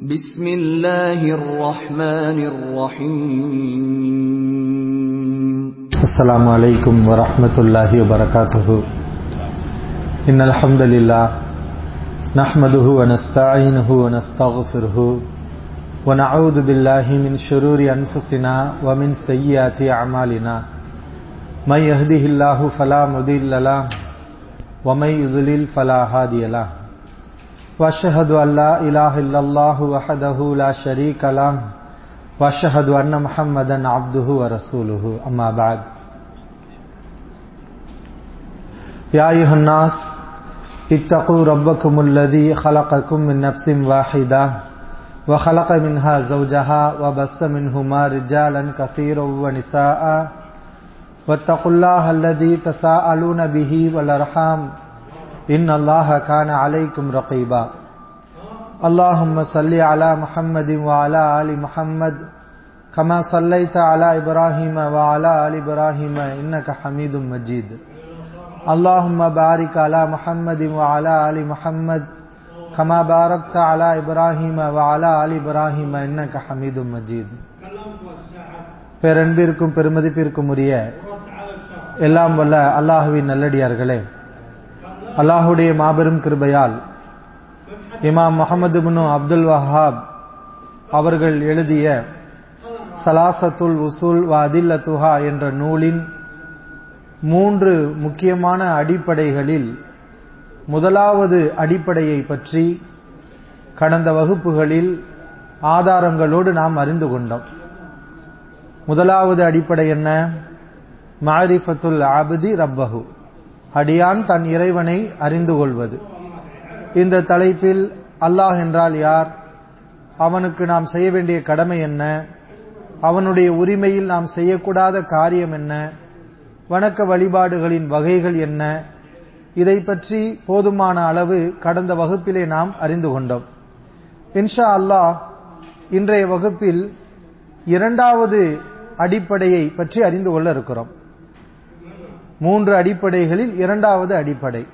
بسم الله الرحمن الرحيم السلام عليكم ورحمة الله وبركاته إن الحمد لله نحمده ونستعينه ونستغفره ونعوذ بالله من شرور أنفسنا ومن سيئات أعمالنا من يهده الله فلا مضل له ومن يضلل فلا هادي له واشهد ان لا اله الا الله وحده لا شريك له واشهد ان محمدا عبده ورسوله اما بعد يا ايها الناس اتقوا ربكم الذي خلقكم من نفس واحده وخلق منها زوجها وبث منهما رجالا كثيرا ونساء واتقوا الله الذي تساءلون به والارحام إن الله كان عليكم رقيبا اللهم صل على محمد وعلى آل محمد كما صليت على إبراهيم وعلى آل إبراهيم إنك حميد مجيد اللهم بارك على محمد وعلى آل محمد كما باركت على إبراهيم وعلى آل إبراهيم إنك حميد مجيد பேரன்பிற்கும் பெருமதிப்பிற்கும் உரிய எல்லாம் வல்ல அல்லாஹுவின் நல்லடியார்களே அல்லாஹுடைய மாபெரும் கிருபையால் இமாம் முகமது பின் அப்துல் வஹாப் அவர்கள் எழுதிய சலாசத்துல் உசூல் வ அதில்லத்துஹா என்ற நூலின் மூன்று முக்கியமான அடிப்படைகளில் முதலாவது அடிப்படையை பற்றி கடந்த வகுப்புகளில் ஆதாரங்களோடு நாம் அறிந்து கொண்டோம் முதலாவது அடிப்படை என்ன மாரிஃபத்துல் ஆபதி ரப்பஹு அடியான் தன் இறைவனை அறிந்து கொள்வது இந்த தலைப்பில் அல்லாஹ் என்றால் யார் அவனுக்கு நாம் செய்ய வேண்டிய கடமை என்ன அவனுடைய உரிமையில் நாம் செய்யக்கூடாத காரியம் என்ன வணக்க வழிபாடுகளின் வகைகள் என்ன இதை பற்றி போதுமான அளவு கடந்த வகுப்பிலே நாம் அறிந்து கொண்டோம் இன்ஷா அல்லாஹ் இன்றைய வகுப்பில் இரண்டாவது அடிப்படையை பற்றி அறிந்து கொள்ள இருக்கிறோம் மூன்று அடிப்படைகளில் இரண்டாவது அடிப்படை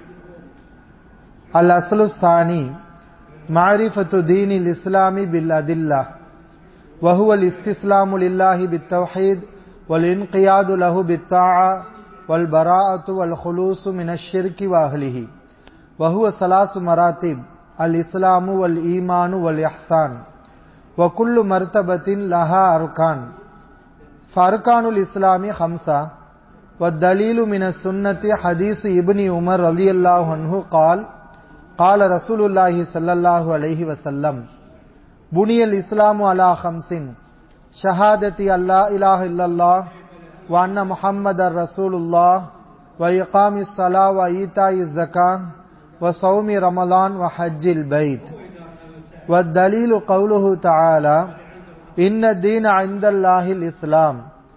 அல் அஸ்லு சானி மாரிஃபத்து தீனில் இஸ்லாமி பில் அதில்லா وهو الاستسلام لله بالتوحيد والانقياد له بالطاعة والبراءة والخلوص من الشرك وأهله وهو ثلاث مراتب الإسلام والإيمان والإحسان وكل مرتبة لها أركان فأركان الإسلام خمسة والدليل من السنة حديث ابن عمر رضي الله عنه قال قال رسول الله صلى الله عليه وسلم بني الإسلام على خمس شهادة أن لا إله إلا الله وأن محمد رسول الله وإقام الصلاة وإيتاء الزكاة وصوم رمضان وحج البيت والدليل قوله تعالى إن الدين عند الله الإسلام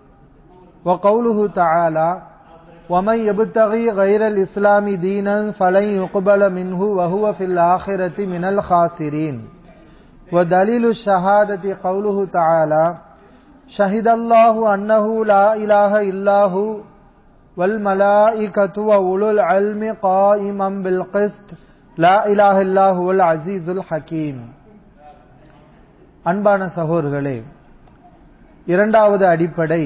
وقوله تعالى ومن يبتغي غير الإسلام دينا فلن يقبل منه وهو في الآخرة من الخاسرين ودليل الشهادة قوله تعالى شهد الله أنه لا إله إلا هو والملائكة وأولو العلم قائما بالقسط لا إله إلا هو العزيز الحكيم அன்பான சகோதரர்களே இரண்டாவது அடிப்படை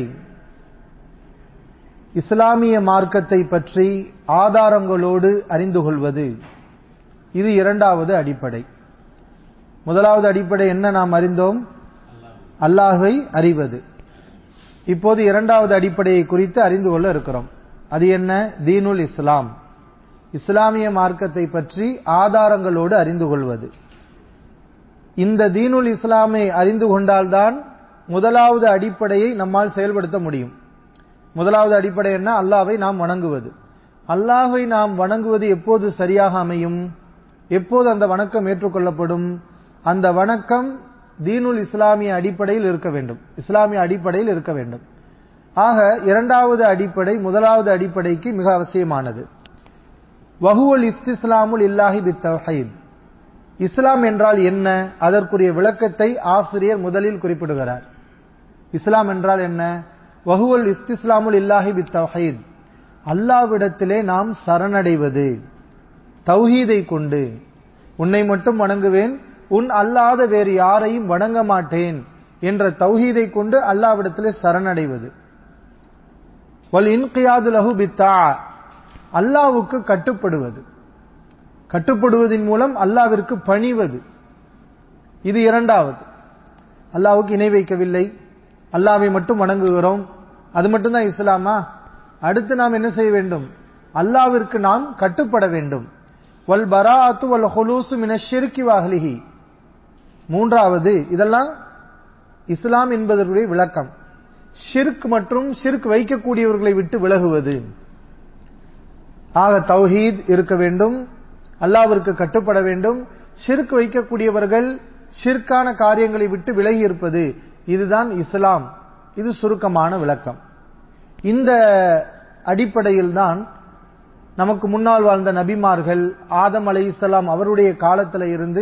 இஸ்லாமிய மார்க்கத்தை பற்றி ஆதாரங்களோடு அறிந்து கொள்வது இது இரண்டாவது அடிப்படை முதலாவது அடிப்படை என்ன நாம் அறிந்தோம் அல்லாஹை அறிவது இப்போது இரண்டாவது அடிப்படையை குறித்து அறிந்து கொள்ள இருக்கிறோம் அது என்ன தீனுல் இஸ்லாம் இஸ்லாமிய மார்க்கத்தை பற்றி ஆதாரங்களோடு அறிந்து கொள்வது இந்த தீனுல் இஸ்லாமை அறிந்து கொண்டால்தான் முதலாவது அடிப்படையை நம்மால் செயல்படுத்த முடியும் முதலாவது அடிப்படை என்ன அல்லாவை நாம் வணங்குவது அல்லாஹை நாம் வணங்குவது எப்போது சரியாக அமையும் எப்போது அந்த வணக்கம் ஏற்றுக்கொள்ளப்படும் அந்த வணக்கம் தீனுல் இஸ்லாமிய அடிப்படையில் இருக்க வேண்டும் இஸ்லாமிய அடிப்படையில் இருக்க வேண்டும் ஆக இரண்டாவது அடிப்படை முதலாவது அடிப்படைக்கு மிக அவசியமானது வகுவல் இஸ்திஸ்லாமுல் இல்லாஹி பித்தஹீத் இஸ்லாம் என்றால் என்ன அதற்குரிய விளக்கத்தை ஆசிரியர் முதலில் குறிப்பிடுகிறார் இஸ்லாம் என்றால் என்ன வகுவல் இஸ்திஸ்லாமுல் இல்லாஹி பித்தஹீத் அல்லாவிடத்திலே நாம் சரணடைவது தௌஹீதை கொண்டு உன்னை மட்டும் வணங்குவேன் உன் அல்லாத வேறு யாரையும் வணங்க மாட்டேன் என்ற தௌஹீதை கொண்டு அல்லாவிடத்திலே சரணடைவது வல் இன்கியாது லஹு பித்தா அல்லாவுக்கு கட்டுப்படுவது கட்டுப்படுவதன் மூலம் அல்லாவிற்கு பணிவது இது இரண்டாவது அல்லாவுக்கு இணை வைக்கவில்லை அல்லாவை மட்டும் வணங்குகிறோம் அது மட்டும்தான் இஸ்லாமா அடுத்து நாம் என்ன செய்ய வேண்டும் அல்லாவிற்கு நாம் கட்டுப்பட வேண்டும் வல் பராத்து வல் ஹுலூசு மின ஷிர்கி வாஹ்லிஹி மூன்றாவது இதெல்லாம் இஸ்லாம் என்பதற்குரிய விளக்கம் ஷிர்க் மற்றும் ஷிர்க் வைக்கக்கூடியவர்களை விட்டு விலகுவது ஆக தௌஹீத் இருக்க வேண்டும் அல்லாவிற்கு கட்டுப்பட வேண்டும் ஷிர்க் வைக்கக்கூடியவர்கள் ஷிர்கான காரியங்களை விட்டு விலகி இருப்பது இதுதான் இஸ்லாம் இது சுருக்கமான விளக்கம் இந்த அடிப்படையில் தான் நமக்கு முன்னால் வாழ்ந்த நபிமார்கள் ஆதம் அலை இஸ்லாம் அவருடைய காலத்தில் இருந்து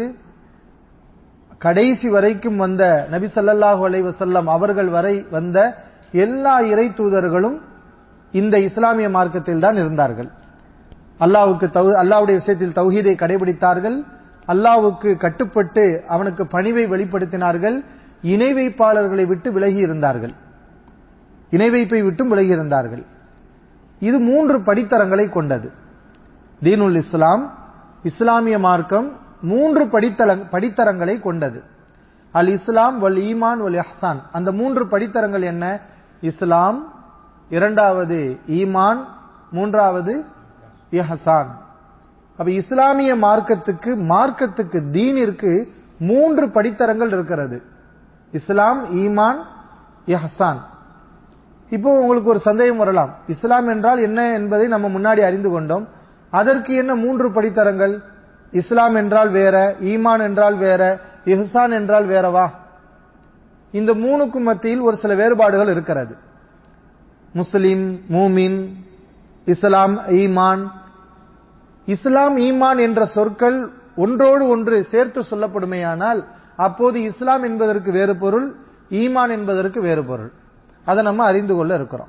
கடைசி வரைக்கும் வந்த நபி ஸல்லல்லாஹு அலைஹி வஸல்லம் அவர்கள் வரை வந்த எல்லா இறை தூதர்களும் இந்த இஸ்லாமிய மார்க்கத்தில் தான் இருந்தார்கள் அல்லாவுக்கு அல்லாவுடைய விஷயத்தில் தௌஹீதை கடைபிடித்தார்கள் அல்லாவுக்கு கட்டுப்பட்டு அவனுக்கு பணிவை வெளிப்படுத்தினார்கள் இணை வைப்பாளர்களை விட்டு விலகி இருந்தார்கள் இணை வைப்பை விட்டும் விலகி இருந்தார்கள் இது மூன்று படித்தரங்களை கொண்டது தீனுல் இஸ்லாம் இஸ்லாமிய மார்க்கம் மூன்று படித்தல படித்தரங்களை கொண்டது அல் இஸ்லாம் வல் ஈமான் வல் இஹ்சான் அந்த மூன்று படித்தரங்கள் என்ன இஸ்லாம் இரண்டாவது ஈமான் மூன்றாவது இஹசான் அப்ப இஸ்லாமிய மார்க்கத்துக்கு மார்க்கத்துக்கு தீனிற்கு மூன்று படித்தரங்கள் இருக்கிறது இஸ்லாம் ஈமான் இஹசான் இப்போ உங்களுக்கு ஒரு சந்தேகம் வரலாம் இஸ்லாம் என்றால் என்ன என்பதை நம்ம முன்னாடி அறிந்து கொண்டோம் அதற்கு என்ன மூன்று படித்தரங்கள் இஸ்லாம் என்றால் வேற ஈமான் என்றால் வேற இஹ்சான் என்றால் வேறவா இந்த மூணுக்கும் மத்தியில் ஒரு சில வேறுபாடுகள் இருக்கிறது முஸ்லிம் மூமின் இஸ்லாம் ஈமான் இஸ்லாம் ஈமான் என்ற சொற்கள் ஒன்றோடு ஒன்று சேர்த்து சொல்லப்படுமையானால் அப்போது இஸ்லாம் என்பதற்கு வேறு பொருள் ஈமான் என்பதற்கு வேறு பொருள் அதை நம்ம அறிந்து கொள்ள இருக்கிறோம்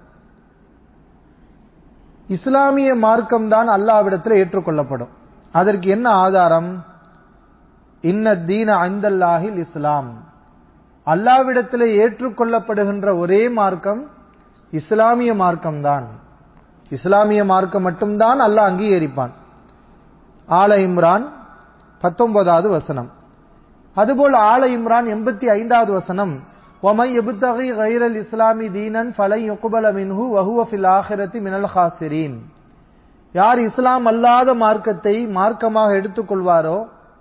இஸ்லாமிய மார்க்கம் தான் அல்லாவிடத்தில் ஏற்றுக்கொள்ளப்படும் அதற்கு என்ன ஆதாரம் இன்ன தீன ஐந்தல்லாஹில் இஸ்லாம் அல்லாவிடத்தில் ஏற்றுக்கொள்ளப்படுகின்ற ஒரே மார்க்கம் இஸ்லாமிய மார்க்கம் தான் இஸ்லாமிய மார்க்கம் மட்டும்தான் அல்லாஹ் அங்கீகரிப்பான் ஆல இம்ரான் பத்தொன்பதாவது வசனம் அதுபோல் ஆல இம்ரான் எண்பத்தி ஐந்தாவது வசனம் ஒமை எபுத்தகை கைரல் இஸ்லாமி தீனன் ஃபலை யுகுபல மின்ஹு வஹுவ ஃபில் ஆஹிரத்தி மினல் ஹாசிரீன் யார் இஸ்லாம் அல்லாத மார்க்கத்தை மார்க்கமாக எடுத்துக்கொள்வாரோ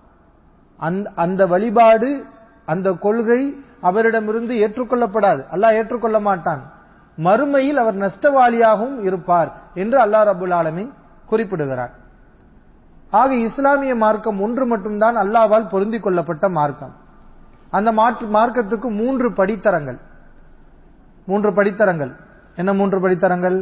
அந்த வழிபாடு அந்த கொள்கை அவரிடமிருந்து ஏற்றுக்கொள்ளப்படாது அல்லாஹ் ஏற்றுக்கொள்ள மாட்டான் மறுமையில் அவர் நஷ்டவாளியாகவும் இருப்பார் என்று அல்லாஹ் ரபுல் ஆலமின் குறிப்பிடுகிறார் ஆக இஸ்லாமிய மார்க்கம் ஒன்று மட்டும்தான் அல்லாவால் பொருந்திக் கொள்ளப்பட்ட மார்க்கம் அந்த மாற்று மார்க்கத்துக்கு மூன்று படித்தரங்கள் மூன்று படித்தரங்கள் என்ன மூன்று படித்தரங்கள்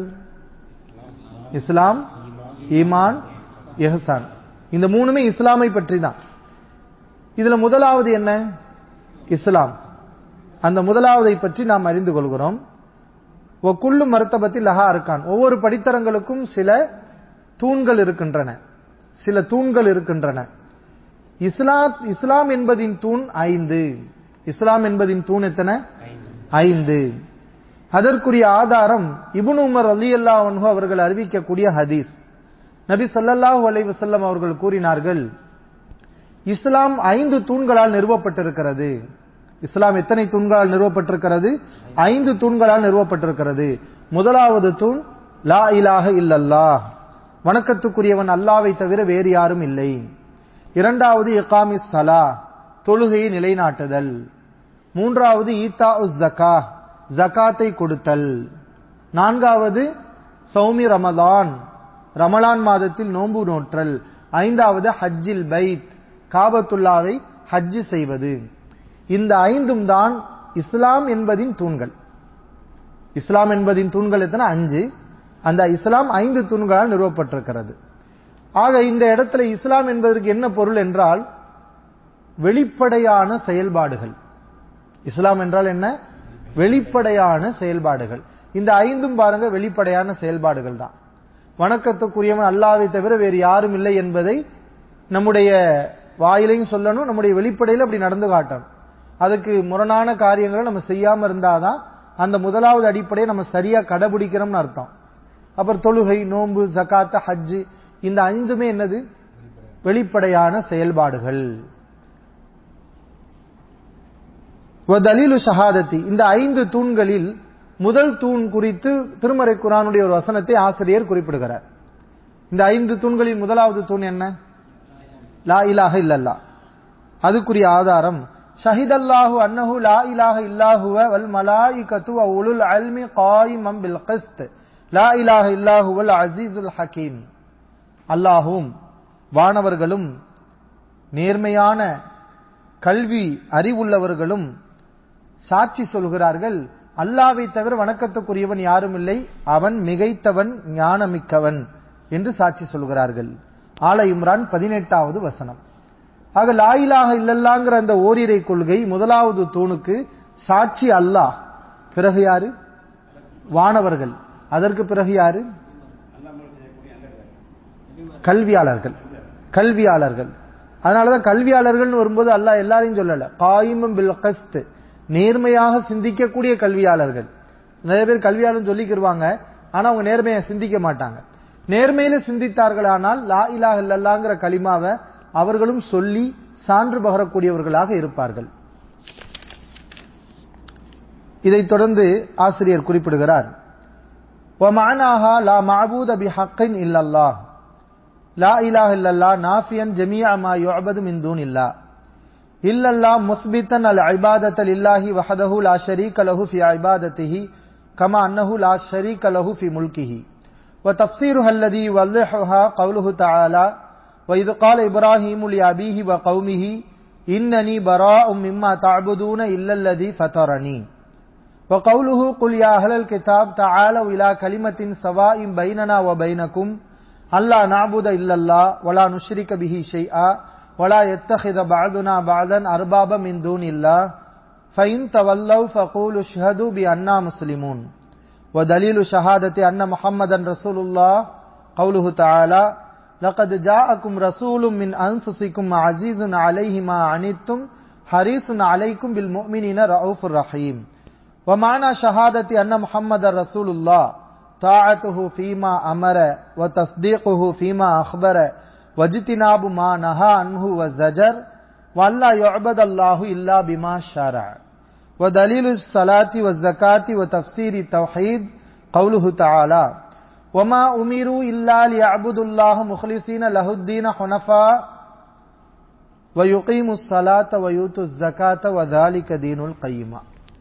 இஸ்லாம் ஈமான் எஹசான் இந்த மூணுமே இஸ்லாமை பற்றி தான் இதுல முதலாவது என்ன இஸ்லாம் அந்த முதலாவதை பற்றி நாம் அறிந்து கொள்கிறோம் குள்ளு மருத்தபத்தில் லஹா இருக்கான் ஒவ்வொரு படித்தரங்களுக்கும் சில தூண்கள் இருக்கின்றன சில தூண்கள் இருக்கின்றன இஸ்லாம் இஸ்லாம் என்பதின் தூண் ஐந்து இஸ்லாம் என்பதின் தூண் எத்தனை ஐந்து அதற்குரிய ஆதாரம் இபுன் உமர் அலி அல்லா அவர்கள் அறிவிக்கக்கூடிய ஹதீஸ் நபி சல்லல்லாஹு அலை வசல்லம் அவர்கள் கூறினார்கள் இஸ்லாம் ஐந்து தூண்களால் நிறுவப்பட்டிருக்கிறது இஸ்லாம் எத்தனை தூண்களால் நிறுவப்பட்டிருக்கிறது ஐந்து தூண்களால் நிறுவப்பட்டிருக்கிறது முதலாவது தூண் லா இலாக இல்லல்லா வணக்கத்துக்குரியவன் அல்லாவை தவிர வேறு யாரும் இல்லை இரண்டாவது இகாமிஸ் சலா தொழுகையை நிலைநாட்டுதல் மூன்றாவது ஈத்தா உஸ் ஜக்கா ஜக்காத்தை கொடுத்தல் நான்காவது சௌமி ரமதான் ரமலான் மாதத்தில் நோன்பு நோற்றல் ஐந்தாவது ஹஜ்ஜில் பைத் காபத்துல்லாவை ஹஜ்ஜு செய்வது இந்த ஐந்தும் தான் இஸ்லாம் என்பதின் தூண்கள் இஸ்லாம் என்பதின் தூண்கள் எத்தனை அஞ்சு அந்த இஸ்லாம் ஐந்து தூண்களால் நிறுவப்பட்டிருக்கிறது ஆக இந்த இடத்துல இஸ்லாம் என்பதற்கு என்ன பொருள் என்றால் வெளிப்படையான செயல்பாடுகள் இஸ்லாம் என்றால் என்ன வெளிப்படையான செயல்பாடுகள் இந்த ஐந்தும் பாருங்க வெளிப்படையான செயல்பாடுகள் தான் வணக்கத்துக்குரியவன் அல்லாவை தவிர வேறு யாரும் இல்லை என்பதை நம்முடைய வாயிலையும் சொல்லணும் நம்முடைய வெளிப்படையில அப்படி நடந்து காட்டணும் அதுக்கு முரணான காரியங்களை நம்ம செய்யாம இருந்தாதான் அந்த முதலாவது அடிப்படையை நம்ம சரியா கடைபிடிக்கிறோம்னு அர்த்தம் அப்புறம் தொழுகை நோன்பு ஜகாத்த ஹஜ்ஜு இந்த ஐந்துமே என்னது வெளிப்படையான செயல்பாடுகள் தலீலு ஷஹாதத்தி இந்த ஐந்து தூண்களில் முதல் தூண் குறித்து திருமறை குரானுடைய ஒரு வசனத்தை ஆசிரியர் குறிப்பிடுகிறார் இந்த ஐந்து தூண்களில் முதலாவது தூண் என்ன லா இலாஹ இல்லல்லா அதுக்குரிய ஆதாரம் ஷஹிதல்லாஹு அன்னஹு லா இலாஹ இல்லாஹுவ வல் மலாயிகத்து வ உலுல் அல்மி காயிமம் பில் கிஸ்த் லா இலாஹ இல்லாஹுவல் அசீசுல் ஹக்கீம் அல்லாஹும் வானவர்களும் நேர்மையான கல்வி அறிவுள்ளவர்களும் சாட்சி சொல்கிறார்கள் அல்லாவை தவிர வணக்கத்துக்குரியவன் யாரும் இல்லை அவன் மிகைத்தவன் ஞானமிக்கவன் என்று சாட்சி சொல்கிறார்கள் ஆல இம்ரான் பதினெட்டாவது வசனம் ஆக லாயிலாக இல்லல்லாங்கிற அந்த ஓரிரை கொள்கை முதலாவது தூணுக்கு சாட்சி அல்லாஹ் பிறகு யாரு வானவர்கள் அதற்கு பிறகு யாரு கல்வியாளர்கள் கல்வியாளர்கள் அதனாலதான் கல்வியாளர்கள் வரும்போது அல்லாஹ் எல்லாரையும் சொல்லல காயிமும் பில் கஸ்த் நேர்மையாக சிந்திக்கக்கூடிய கல்வியாளர்கள் நிறைய பேர் கல்வியாளர் சொல்லிக்கிருவாங்க ஆனா அவங்க நேர்மையை சிந்திக்க மாட்டாங்க நேர்மையில சிந்தித்தார்களானால் லா இலாஹ இல்லல்லாங்கிற களிமாவை அவர்களும் சொல்லி சான்று பகரக்கூடியவர்களாக இருப்பார்கள் இதைத் தொடர்ந்து ஆசிரியர் குறிப்பிடுகிறார் وَمَعْنَاهَا لَا مَعْبُودَ بِحَقٍّ إِلَّا اللَّهُ لا إله إلا الله نافيا جميع ما يعبد من دون الله إلا الله مثبتا العبادة لله وحده لا شريك له في عبادته كما أنه لا شريك له في ملكه وتفسيرها الذي يوضحها قوله تعالى وإذ قال إبراهيم لأبيه وقومه إنني براء مما تعبدون إلا الذي فطرني وقوله قل يا أهل الكتاب تعالوا إلى كلمة سواء بيننا وبينكم ألا نعبد إلا الله ولا نشرك به شيئا ولا يتخذ بعضنا بعضا أربابا من دون الله فإن تولوا فقولوا اشهدوا بأننا مسلمون ودليل شهادة أن محمدا رسول الله قوله تعالى لقد جاءكم رسول من أنفسكم عزيز عليه ما عنتم حريص عليكم بالمؤمنين رؤوف رحيم ومعنى شهادة أن محمد رسول الله طاعته فيما أمر وتصديقه فيما أخبر واجتناب ما نهى عنه وزجر وأن لا يعبد الله إلا بما شرع ودليل الصلاة والزكاة وتفسير التوحيد قوله تعالى وما أمروا إلا ليعبدوا الله مخلصين له الدين حنفاء ويقيموا الصلاة ويؤتوا الزكاة وذلك دين القيمة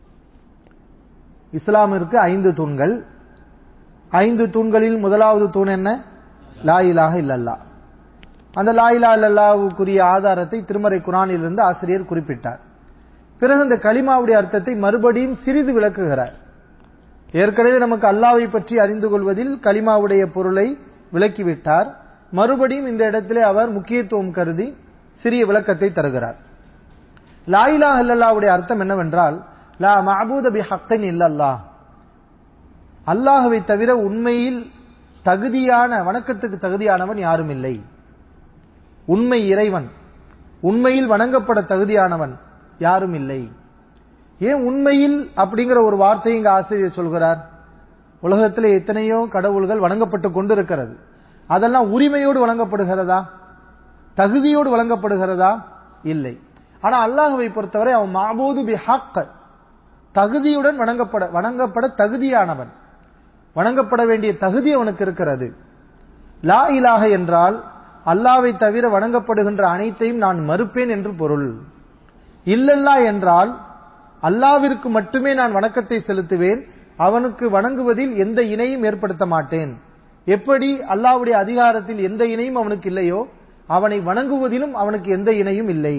இஸ்லாமிற்கு ஐந்து தூண்கள் ஐந்து தூண்களில் முதலாவது தூண் என்ன லா இலாஹ இல்லல்லா அந்த லா இலா இல்லல்லாவுக்குரிய ஆதாரத்தை திருமறை குரானிலிருந்து ஆசிரியர் குறிப்பிட்டார் பிறகு இந்த களிமாவுடைய அர்த்தத்தை மறுபடியும் சிறிது விளக்குகிறார் ஏற்கனவே நமக்கு அல்லாவை பற்றி அறிந்து கொள்வதில் களிமாவுடைய பொருளை விளக்கிவிட்டார் மறுபடியும் இந்த இடத்திலே அவர் முக்கியத்துவம் கருதி சிறிய விளக்கத்தை தருகிறார் லாயிலா இல்லல்லாவுடைய அர்த்தம் என்னவென்றால் லா மஹபூத பி ஹக்கன் இல்லல்லா அல்லாஹுவை தவிர உண்மையில் தகுதியான வணக்கத்துக்கு தகுதியானவன் யாரும் இல்லை உண்மை இறைவன் உண்மையில் வணங்கப்பட தகுதியானவன் யாரும் இல்லை ஏன் உண்மையில் அப்படிங்கிற ஒரு வார்த்தையை இங்க ஆசிரியர் சொல்கிறார் உலகத்தில் எத்தனையோ கடவுள்கள் வணங்கப்பட்டு கொண்டிருக்கிறது அதெல்லாம் உரிமையோடு வழங்கப்படுகிறதா தகுதியோடு வழங்கப்படுகிறதா இல்லை ஆனா அல்லாஹுவை பொறுத்தவரை அவன் மாபூது பி ஹக் தகுதியுடன் வணங்கப்பட வணங்கப்பட தகுதியானவன் வணங்கப்பட வேண்டிய தகுதி அவனுக்கு இருக்கிறது லா இலாக என்றால் அல்லாவை தவிர வணங்கப்படுகின்ற அனைத்தையும் நான் மறுப்பேன் என்று பொருள் இல்லல்லா என்றால் அல்லாவிற்கு மட்டுமே நான் வணக்கத்தை செலுத்துவேன் அவனுக்கு வணங்குவதில் எந்த இணையும் ஏற்படுத்த மாட்டேன் எப்படி அல்லாவுடைய அதிகாரத்தில் எந்த இணையும் அவனுக்கு இல்லையோ அவனை வணங்குவதிலும் அவனுக்கு எந்த இணையும் இல்லை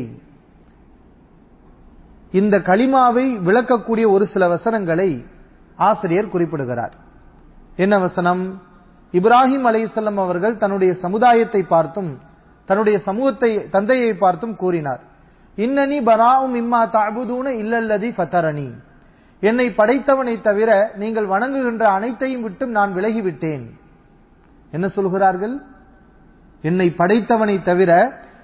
இந்த களிமாவை விளக்கக்கூடிய ஒரு சில வசனங்களை ஆசிரியர் குறிப்பிடுகிறார் என்ன வசனம் இப்ராஹிம் அலைசல்லம் அவர்கள் தன்னுடைய சமுதாயத்தை பார்த்தும் தன்னுடைய சமூகத்தை தந்தையை பார்த்தும் கூறினார் இன்னனி பராவும் இம்மா தாபுதூன இல்லல்லதி ஃபத்தரணி என்னை படைத்தவனை தவிர நீங்கள் வணங்குகின்ற அனைத்தையும் விட்டும் நான் விலகிவிட்டேன் என்ன சொல்கிறார்கள் என்னை படைத்தவனை தவிர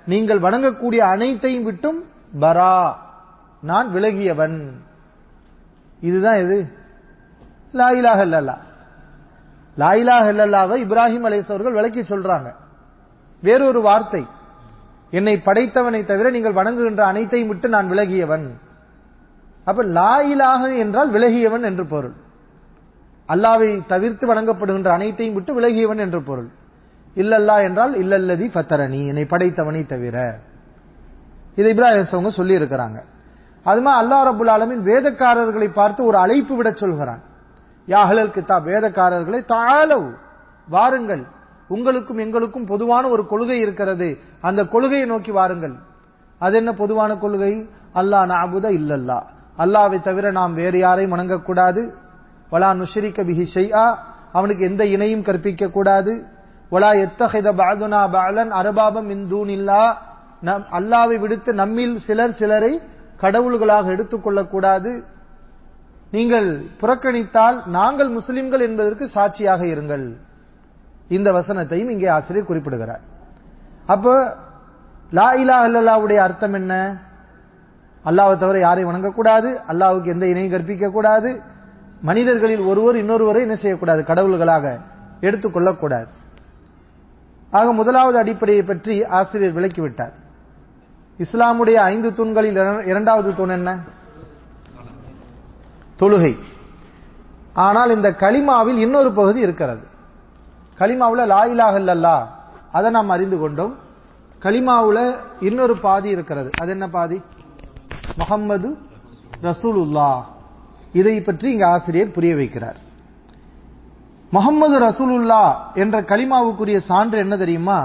நீங்கள் வணங்கக்கூடிய அனைத்தையும் விட்டும் பரா நான் விலகியவன் இதுதான் எது லா இலாஹ இல்லல்லா லா இலாஹ இல்லல்லாவை இப்ராஹிம் அலைஹிஸ் அவர்கள் விளக்கி சொல்றாங்க வேறொரு வார்த்தை என்னை படைத்தவனை தவிர நீங்கள் வணங்குகின்ற அனைத்தையும் விட்டு நான் விலகியவன் அப்ப லா இலாஹ என்றால் விலகியவன் என்று பொருள் அல்லாவை தவிர்த்து வணங்கப்படுகின்ற அனைத்தையும் விட்டு விலகியவன் என்று பொருள் இல்லல்லா என்றால் இல்லல்லதி ஃபத்தரணி என்னை படைத்தவனை தவிர இதை இப்ராஹிம் அவங்க சொல்லி இருக்கிறாங்க அதுமா அல்லாஹ் ரபுல் ஆலமின் வேதக்காரர்களை பார்த்து ஒரு அழைப்பு விட சொல்கிறான் யாஹலல் கிதாப் வேதக்காரர்களை தாழவு வாருங்கள் உங்களுக்கும் எங்களுக்கும் பொதுவான ஒரு கொள்கை இருக்கிறது அந்த கொள்கையை நோக்கி வாருங்கள் அது என்ன பொதுவான கொள்கை அல்லாஹ் நாபுத இல்லல்லா அல்லாவை தவிர நாம் வேறு யாரையும் வணங்கக்கூடாது வலா நுஷரிக்க பிஹி ஷைஆ அவனுக்கு எந்த இணையும் கற்பிக்க கூடாது வலா எத்தஹித பாதுனா பாலன் அரபாபம் இந்தூன் இல்லா நம் அல்லாவை விடுத்து நம்மில் சிலர் சிலரை கடவுள்களாக எடுத்துக்கொள்ளக் கூடாது நீங்கள் புறக்கணித்தால் நாங்கள் முஸ்லிம்கள் என்பதற்கு சாட்சியாக இருங்கள் இந்த வசனத்தையும் இங்கே ஆசிரியர் குறிப்பிடுகிறார் அப்போ லா இலா அல்லல்லாவுடைய அர்த்தம் என்ன அல்லாவை தவிர யாரையும் வணங்கக்கூடாது அல்லாவுக்கு எந்த இணையும் கற்பிக்க கூடாது மனிதர்களில் ஒருவர் இன்னொருவரை என்ன செய்யக்கூடாது கடவுள்களாக எடுத்துக்கொள்ளக்கூடாது ஆக முதலாவது அடிப்படையை பற்றி ஆசிரியர் விளக்கிவிட்டார் இஸ்லாமுடைய ஐந்து தூண்களில் இரண்டாவது தூண் என்ன தொழுகை ஆனால் இந்த களிமாவில் இன்னொரு பகுதி இருக்கிறது களிமாவில் லாயிலாக இல்லல்லா அதை நாம் அறிந்து கொண்டோம் களிமாவுல இன்னொரு பாதி இருக்கிறது அது என்ன பாதி முகம்மது ரசூலுல்லா இதை பற்றி இங்க ஆசிரியர் புரிய வைக்கிறார் முகம்மது ரசூலுல்லா என்ற களிமாவுக்குரிய சான்று என்ன தெரியுமா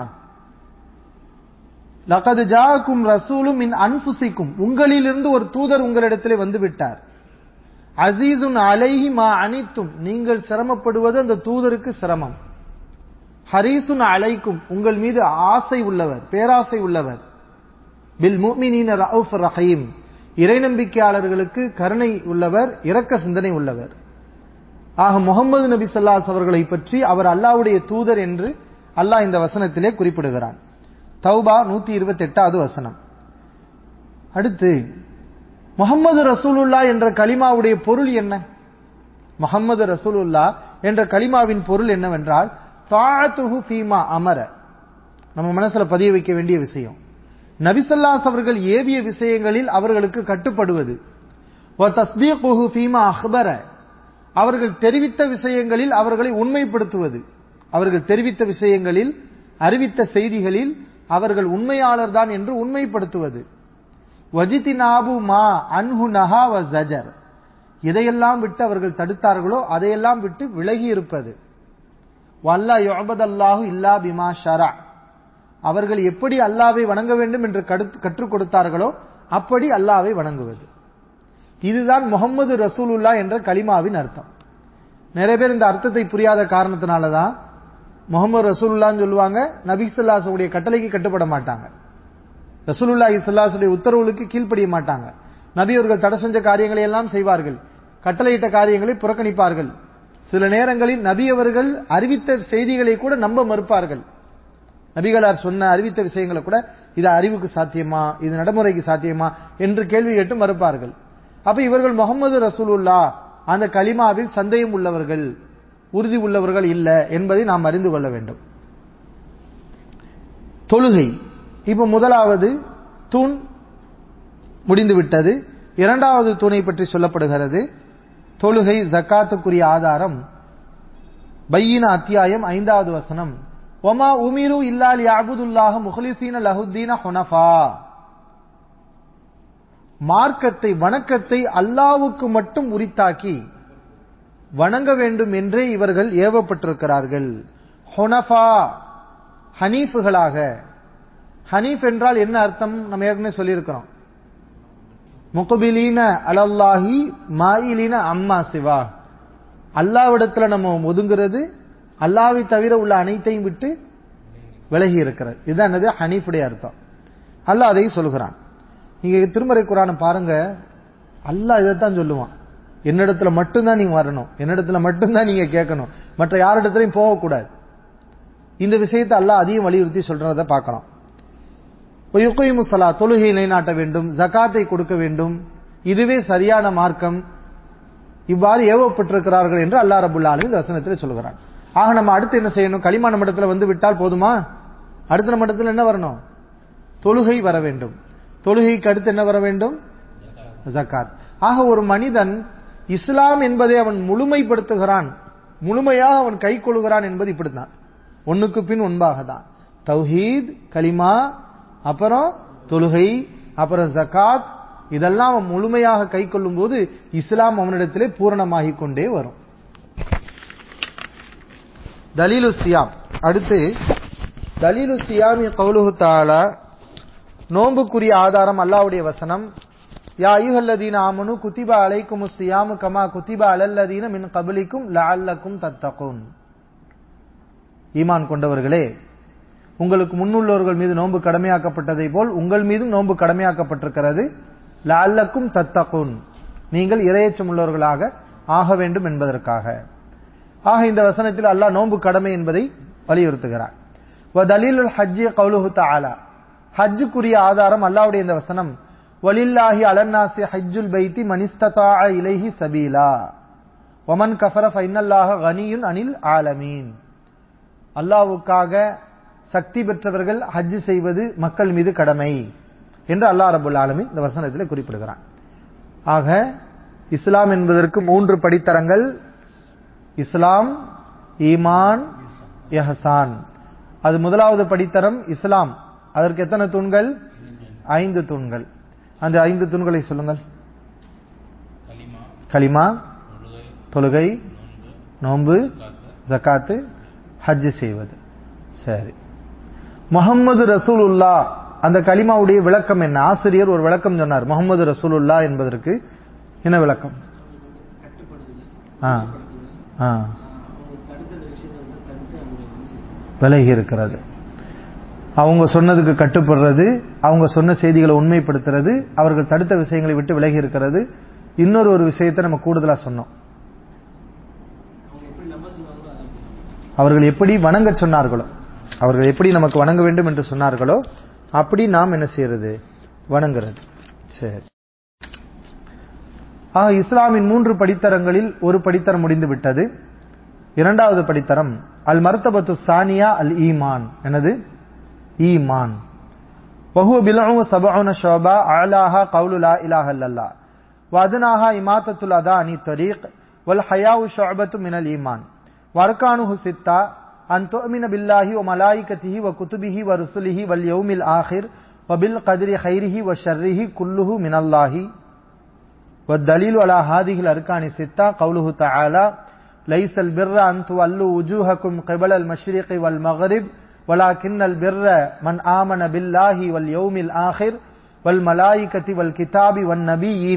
லகது ஜாக்கும் ரசூலும் மின் அன்புசிக்கும் உங்களிலிருந்து ஒரு தூதர் உங்களிடத்திலே வந்து விட்டார் அசீதுன் அலைஹி மா அனித்தும் நீங்கள் சிரமப்படுவது அந்த தூதருக்கு சிரமம் ஹரீசுன் அலைக்கும் உங்கள் மீது ஆசை உள்ளவர் பேராசை உள்ளவர் பில் முமினீன ரவுஃப் ரஹீம் இறை நம்பிக்கையாளர்களுக்கு கருணை உள்ளவர் இரக்க சிந்தனை உள்ளவர் ஆக முகமது நபி சல்லாஸ் அவர்களை பற்றி அவர் அல்லாவுடைய தூதர் என்று அல்லாஹ் இந்த வசனத்திலே குறிப்பிடுகிறான் தௌபா நூத்தி இருபத்தி எட்டாவது வசனம் அடுத்து முகமது ரசூலுல்லா என்ற கலிமாவுடைய பொருள் என்ன முகமது ரசூலுல்லா என்ற கலிமாவின் பொருள் என்னவென்றால் தாத்துஹு ஃபீமா அமர நம்ம மனசுல பதிய வைக்க வேண்டிய விஷயம் நபிசல்லாஸ் அவர்கள் ஏவிய விஷயங்களில் அவர்களுக்கு கட்டுப்படுவது தஸ்தீகுஹு ஃபீமா அஹ்பர அவர்கள் தெரிவித்த விஷயங்களில் அவர்களை உண்மைப்படுத்துவது அவர்கள் தெரிவித்த விஷயங்களில் அறிவித்த செய்திகளில் அவர்கள் உண்மையாளர் தான் என்று உண்மைப்படுத்துவது வஜிதினாபு மா அன்ஹு நஹா வ ஜஜர் எதையெல்லாம் விட்டு அவர்கள் தடுத்தார்களோ அதையெல்லாம் விட்டு விலகி இருப்பது வல்லா யுபதல்லாஹு இல்லா பிமா ஷரா அவர்கள் எப்படி அல்லாவை வணங்க வேண்டும் என்று கற்றுக் கொடுத்தார்களோ அப்படி அல்லாவை வணங்குவது இதுதான் முகமது ரசூலுல்லா என்ற கலிமாவின் அர்த்தம் நிறைய பேர் இந்த அர்த்தத்தை புரியாத காரணத்தினாலதான் முகமது ரசூலுல்லான்னு சொல்லுவாங்க நபிசுல்லாசுடைய கட்டளைக்கு கட்டுப்பட மாட்டாங்க ரசூலுல்லாஹி சல்லாசுடைய உத்தரவுகளுக்கு கீழ்ப்படிய மாட்டாங்க நபி அவர்கள் தடை செஞ்ச காரியங்களை எல்லாம் செய்வார்கள் கட்டளையிட்ட காரியங்களை புறக்கணிப்பார்கள் சில நேரங்களில் நபி அவர்கள் அறிவித்த செய்திகளை கூட நம்ப மறுப்பார்கள் நபிகளார் சொன்ன அறிவித்த விஷயங்களை கூட இது அறிவுக்கு சாத்தியமா இது நடைமுறைக்கு சாத்தியமா என்று கேள்வி கேட்டு மறுப்பார்கள் அப்ப இவர்கள் முகமது ரசூலுல்லா அந்த கலிமாவில் சந்தேகம் உள்ளவர்கள் உறுதி உள்ளவர்கள் இல்ல என்பதை நாம் அறிந்து கொள்ள வேண்டும் தொழுகை இப்ப முதலாவது தூண் முடிந்துவிட்டது இரண்டாவது தூணை பற்றி சொல்லப்படுகிறது தொழுகை ஜக்காத்துக்குரிய ஆதாரம் பையின அத்தியாயம் ஐந்தாவது வசனம் ஒமா உமிரு இல்லால் யாபுதுல்லாஹ முஹலிசீன லஹுத்தீன ஹுனஃபா மார்க்கத்தை வணக்கத்தை அல்லாவுக்கு மட்டும் உரித்தாக்கி வணங்க வேண்டும் என்றே இவர்கள் ஏவப்பட்டிருக்கிறார்கள் ஹொனஃபா ஹனீஃபுகளாக ஹனீஃப் என்றால் என்ன அர்த்தம் நம்ம ஏற்கனவே சொல்லியிருக்கிறோம் முகபிலீன அலல்லாஹி மாயிலீன அம்மா சிவா அல்லாவிடத்துல நம்ம ஒதுங்குறது அல்லாவை தவிர உள்ள அனைத்தையும் விட்டு விலகி இருக்கிறது இதுதான் என்னது ஹனீஃபுடைய அர்த்தம் அல்லாஹ் அதை சொல்கிறான் நீங்க திருமறை குரானை பாருங்க அல்லாஹ் இதைத்தான் சொல்லுவான் என்னிடத்துல மட்டும்தான் நீங்க வரணும் என்னிடத்துல மட்டும்தான் நீங்க கேட்கணும் மற்ற யாரிடத்திலையும் போகக்கூடாது இந்த விஷயத்தை அல்லாஹ் அதிகம் வலியுறுத்தி சொல்றதை பார்க்கலாம் யுகைமு சலா தொழுகை நிலைநாட்ட வேண்டும் ஜகாத்தை கொடுக்க வேண்டும் இதுவே சரியான மார்க்கம் இவ்வாறு ஏவப்பட்டிருக்கிறார்கள் என்று அல்லா ரபுல்லா ஆலமீன் இந்த வசனத்தில் சொல்கிறான் ஆக நம்ம அடுத்து என்ன செய்யணும் களிமா நம்மிடத்தில் வந்து விட்டால் போதுமா அடுத்த நம்மிடத்தில் என்ன வரணும் தொழுகை வர வேண்டும் தொழுகைக்கு அடுத்து என்ன வர வேண்டும் ஜக்காத் ஆக ஒரு மனிதன் இஸ்லாம் என்பதை அவன் முழுமைப்படுத்துகிறான் முழுமையாக அவன் கை கொள்கிறான் என்பது இப்படித்தான் ஒண்ணுக்கு பின் ஒன்பாக தான் தௌஹீத் கலிமா அப்புறம் தொழுகை அப்புறம் ஜக்காத் இதெல்லாம் அவன் முழுமையாக கை கொள்ளும் போது இஸ்லாம் அவனிடத்திலே பூரணமாகிக் கொண்டே வரும் தலீலு சியாம் அடுத்து தலீலு சியாமி கவுலுஹு தாலா நோன்புக்குரிய ஆதாரம் அல்லாவுடைய வசனம் யா ஐயுஹல்லதீன ஆமனு குத்திபா அலைக்கும் சியாமு கமா குத்திபா அலல்லதீன மின் கபலிக்கும் லஅல்லக்கும் தத்தகுன் ஈமான் கொண்டவர்களே உங்களுக்கு முன்னுள்ளவர்கள் மீது நோன்பு கடமையாக்கப்பட்டதை போல் உங்கள் மீதும் நோன்பு கடமையாக்கப்பட்டிருக்கிறது லஅல்லக்கும் தத்தகுன் நீங்கள் இரையச்சம் உள்ளவர்களாக ஆக வேண்டும் என்பதற்காக ஆக இந்த வசனத்தில் அல்லாஹ் நோன்பு கடமை என்பதை வலியுறுத்துகிறார் வதலீலுல் ஹஜ்ஜி கவுலுஹு தஆலா ஹஜ்ஜுக்குரிய ஆதாரம் அல்லாஹ்வுடைய இந்த வசனம் வலில்லாஹி அலன்னாசி ஹஜ்ஜுல் பைத்தி மனிஸ்ததாஅ இலைஹி சபீலா வமன் கஃபர ஃபைனல்லாஹ கனியுன் அனில் ஆலமீன் அல்லாஹ்வுக்காக சக்தி பெற்றவர்கள் ஹஜ் செய்வது மக்கள் மீது கடமை என்று அல்லாஹ் ரபுல் ஆலமீன் இந்த வசனத்தில் குறிப்பிடுகிறான் ஆக இஸ்லாம் என்பதற்கு மூன்று படித்தரங்கள் இஸ்லாம் ஈமான் எஹசான் அது முதலாவது படித்தரம் இஸ்லாம் அதற்கு எத்தனை தூண்கள் ஐந்து தூண்கள் அந்த ஐந்து தூண்களை சொல்லுங்கள் கலிமா தொழுகை நோன்பு ஜக்காத்து ஹஜ் செய்வது சரி முகம்மது ரசூலுல்லா அந்த கலிமாவுடைய விளக்கம் என்ன ஆசிரியர் ஒரு விளக்கம் சொன்னார் முகமது ரசூலுல்லா என்பதற்கு என்ன விளக்கம் ஆ ஆ விலகி இருக்கிறது அவங்க சொன்னதுக்கு கட்டுப்படுறது அவங்க சொன்ன செய்திகளை உண்மைப்படுத்துறது அவர்கள் தடுத்த விஷயங்களை விட்டு விலகி இருக்கிறது இன்னொரு ஒரு விஷயத்தை நம்ம கூடுதலா சொன்னோம் அவர்கள் எப்படி வணங்க சொன்னார்களோ அவர்கள் எப்படி நமக்கு வணங்க வேண்டும் என்று சொன்னார்களோ அப்படி நாம் என்ன செய்யறது வணங்குறது சரி ஆக இஸ்லாமின் மூன்று படித்தரங்களில் ஒரு படித்தரம் முடிந்து விட்டது இரண்டாவது படித்தரம் அல் மர்த்தபத்து சானியா அல் ஈமான் எனது ஈமான் وهو بلع سبعون شعبة أعلاها قول لا إله إلا الله وأدناها إماتة الأذى عن الطريق والحياء شعبة من الإيمان وأركانه ستة أن تؤمن بالله وملائكته وكتبه ورسله واليوم الآخر وبالقدر خيره وشره كله من الله والدليل على هذه الأركان الستة قوله تعالى ليس البر أن تولوا وجوهكم قبل المشرق والمغرب ولكن البر من آمن بالله واليوم الآخر والملائكة والكتاب والنبيين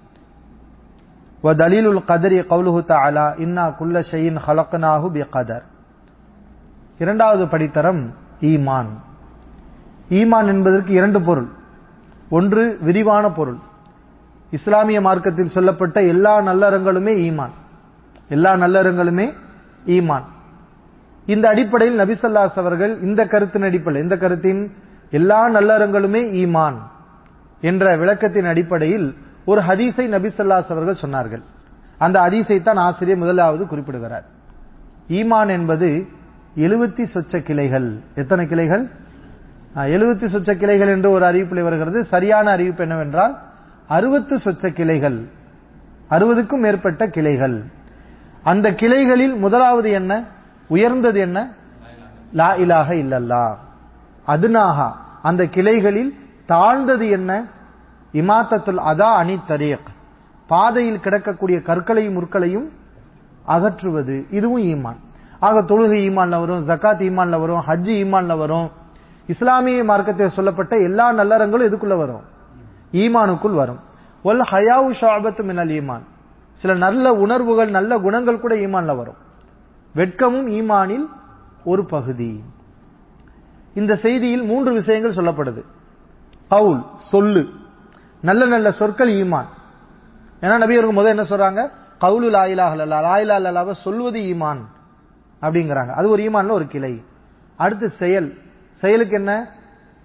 ودليل القدر قوله تعالى إنا كل شيء خلقناه بقدر இரண்டாவது படித்தரம் ஈமான் ஈமான் என்பதற்கு இரண்டு பொருள் ஒன்று விரிவான பொருள் இஸ்லாமிய மார்க்கத்தில் சொல்லப்பட்ட எல்லா நல்லறங்களுமே ஈமான் எல்லா நல்லறங்களுமே ஈமான் இந்த அடிப்படையில் நபிசல்லாஸ் அவர்கள் இந்த கருத்தின் அடிப்படையில் இந்த கருத்தின் எல்லா நல்லறங்களுமே ஈமான் என்ற விளக்கத்தின் அடிப்படையில் ஒரு ஹதீஸை நபிசல்லாஸ் அவர்கள் சொன்னார்கள் அந்த ஹதீஸை தான் ஆசிரியர் முதலாவது குறிப்பிடுகிறார் ஈமான் என்பது எழுபத்தி சொச்ச கிளைகள் எத்தனை கிளைகள் எழுபத்தி சொச்ச கிளைகள் என்று ஒரு அறிவிப்பில் வருகிறது சரியான அறிவிப்பு என்னவென்றால் அறுபத்து சொச்ச கிளைகள் அறுபதுக்கும் மேற்பட்ட கிளைகள் அந்த கிளைகளில் முதலாவது என்ன உயர்ந்தது என்ன லா இலாக இல்லல்லா அதுனாகா அந்த கிளைகளில் தாழ்ந்தது என்ன இமாத்தத்துல் அதா அணி தரீக் பாதையில் கிடக்கக்கூடிய கற்களையும் முற்களையும் அகற்றுவது இதுவும் ஈமான் ஆக தொழுகை ஈமான்ல வரும் ஜக்காத் ஈமான்ல வரும் ஹஜ் ஈமான்ல வரும் இஸ்லாமிய மார்க்கத்தில் சொல்லப்பட்ட எல்லா நல்லறங்களும் எதுக்குள்ள வரும் ஈமானுக்குள் வரும் ஒல் ஹயாவு ஷாபத்து மினல் ஈமான் சில நல்ல உணர்வுகள் நல்ல குணங்கள் கூட ஈமான்ல வரும் வெட்கமும் ஈமானில் ஒரு பகுதி இந்த செய்தியில் மூன்று விஷயங்கள் சொல்லப்படுது கவுல் சொல்லு நல்ல நல்ல சொற்கள் ஈமான் ஏன்னா நபியருக்கு முதல் என்ன சொல்றாங்க கவுலு லாயிலா அல்லா லாயிலா அல்லாவை சொல்வது ஈமான் அப்படிங்கிறாங்க அது ஒரு ஈமான்ல ஒரு கிளை அடுத்து செயல் செயலுக்கு என்ன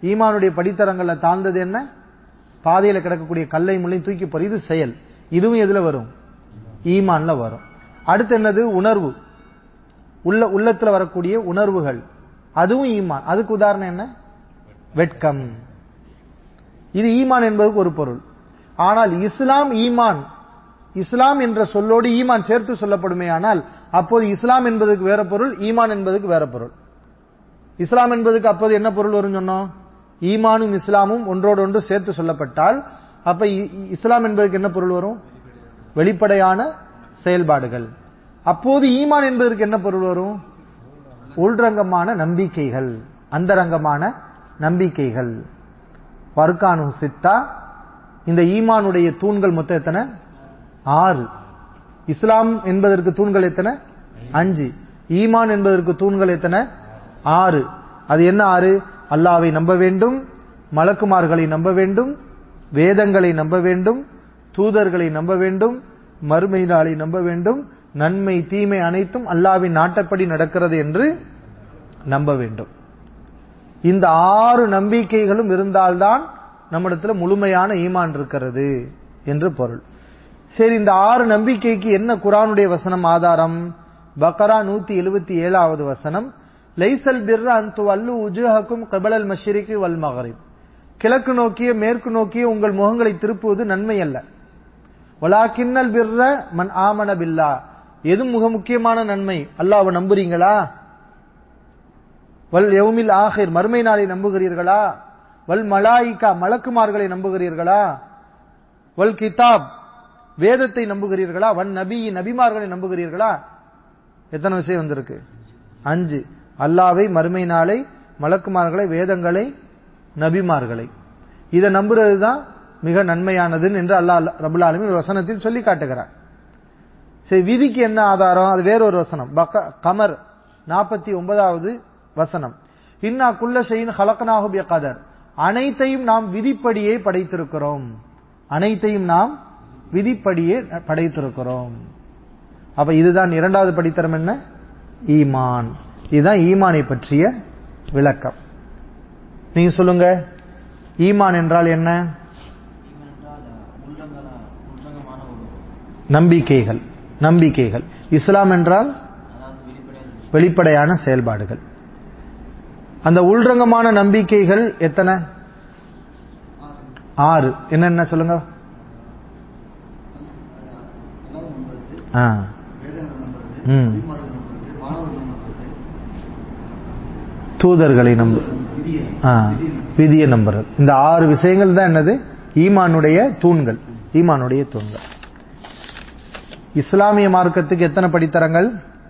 ஈமானுடைய படித்தரங்கள்ல தாழ்ந்தது என்ன பாதையில கிடக்கக்கூடிய கல்லை முள்ளையும் தூக்கி போற இது செயல் இதுவும் எதுல வரும் ஈமான்ல வரும் அடுத்து என்னது உணர்வு உள்ள உள்ளத்துல வரக்கூடிய உணர்வுகள் அதுவும் ஈமான் அதுக்கு உதாரணம் என்ன வெட்கம் இது ஈமான் என்பதுக்கு ஒரு பொருள் ஆனால் இஸ்லாம் ஈமான் இஸ்லாம் என்ற சொல்லோடு ஈமான் சேர்த்து சொல்லப்படுமே ஆனால் அப்போது இஸ்லாம் என்பதுக்கு வேற பொருள் ஈமான் என்பதுக்கு வேற பொருள் இஸ்லாம் என்பதுக்கு அப்போது என்ன பொருள் வரும் சொன்னோம் ஈமானும் இஸ்லாமும் ஒன்றோடு ஒன்று சேர்த்து சொல்லப்பட்டால் அப்ப இ- இ- இஸ்லாம் என்பதற்கு என்ன பொருள் வரும் வெளிப்படையான செயல்பாடுகள் அப்போது ஈமான் என்பதற்கு என்ன பொருள் வரும் உள்ரங்கமான நம்பிக்கைகள் அந்தரங்கமான நம்பிக்கைகள் வர்க்கானு சித்தா இந்த ஈமானுடைய தூண்கள் மொத்தம் எத்தனை ஆறு இஸ்லாம் என்பதற்கு தூண்கள் எத்தனை அஞ்சு ஈமான் என்பதற்கு தூண்கள் எத்தனை ஆறு அது என்ன ஆறு அல்லாவை நம்ப வேண்டும் மலக்குமார்களை நம்ப வேண்டும் வேதங்களை நம்ப வேண்டும் தூதர்களை நம்ப வேண்டும் மறுமை நாளை நம்ப வேண்டும் நன்மை தீமை அனைத்தும் அல்லாவின் நாட்டப்படி நடக்கிறது என்று நம்ப வேண்டும் இந்த ஆறு நம்பிக்கைகளும் இருந்தால்தான் நம்மிடத்துல முழுமையான ஈமான் இருக்கிறது என்று பொருள் சரி இந்த ஆறு நம்பிக்கைக்கு என்ன குரானுடைய வசனம் ஆதாரம் பக்கரா நூத்தி எழுபத்தி ஏழாவது வசனம் லைசல் பிர்ர அந்து வல்லு உஜுஹக்கும் கபலல் மஷரிக்கு வல் மகரிப் கிழக்கு நோக்கிய மேற்கு நோக்கிய உங்கள் முகங்களை திருப்புவது நன்மை அல்ல வலாக்கின்னல் பிர்ர மன் ஆமன பில்லா எது மிக முக்கியமான நன்மை அல்லாஹ்வை நம்புறீங்களா வல் யௌமில் ஆஹிர் மறுமை நாளை நம்புகிறீர்களா வல் மலாயிகா மலக்குமார்களை நம்புகிறீர்களா வல் கிதாப் வேதத்தை நம்புகிறீர்களா வன் நபி நபிமார்களை நம்புகிறீர்களா எத்தனை விஷயம் வந்திருக்கு அஞ்சு அல்லாவை மறுமை நாளை மலக்குமார்களை வேதங்களை நபிமார்களை இதை நம்புறது தான் மிக நன்மையானது என்று அல்லாஹ் ரபுல் ஆலமீன் ஒரு வசனத்தில் சொல்லி காட்டுகிறார் சரி விதிக்கு என்ன ஆதாரம் அது வேறொரு வசனம் பக்க கமர் நாற்பத்தி ஒன்பதாவது வசனம் இன்னா குல்ல ஷைன் ஹலக்னாஹு பி கதர் அனைத்தையும் நாம் விதிப்படியே படைத்திருக்கிறோம் அனைத்தையும் நாம் விதிப்படியே படைத்திருக்கிறோம் அப்ப இதுதான் இரண்டாவது படித்தரம் என்ன ஈமான் இதுதான் ஈமானை பற்றிய விளக்கம் நீங்க சொல்லுங்க ஈமான் என்றால் என்ன நம்பிக்கைகள் நம்பிக்கைகள் இஸ்லாம் என்றால் வெளிப்படையான செயல்பாடுகள் அந்த உள்ரங்கமான நம்பிக்கைகள் எத்தனை ஆறு என்னென்ன சொல்லுங்க ஆ ம் தூதர்களை நம்பு ஆ, விதியை நம்புறது இந்த ஆறு விஷயங்கள் தான் என்னது ஈமானுடைய தூண்கள் ஈமானுடைய தூண்கள் இஸ்லாமிய மார்க்கத்துக்கு எத்தனை படித்தரங்கள்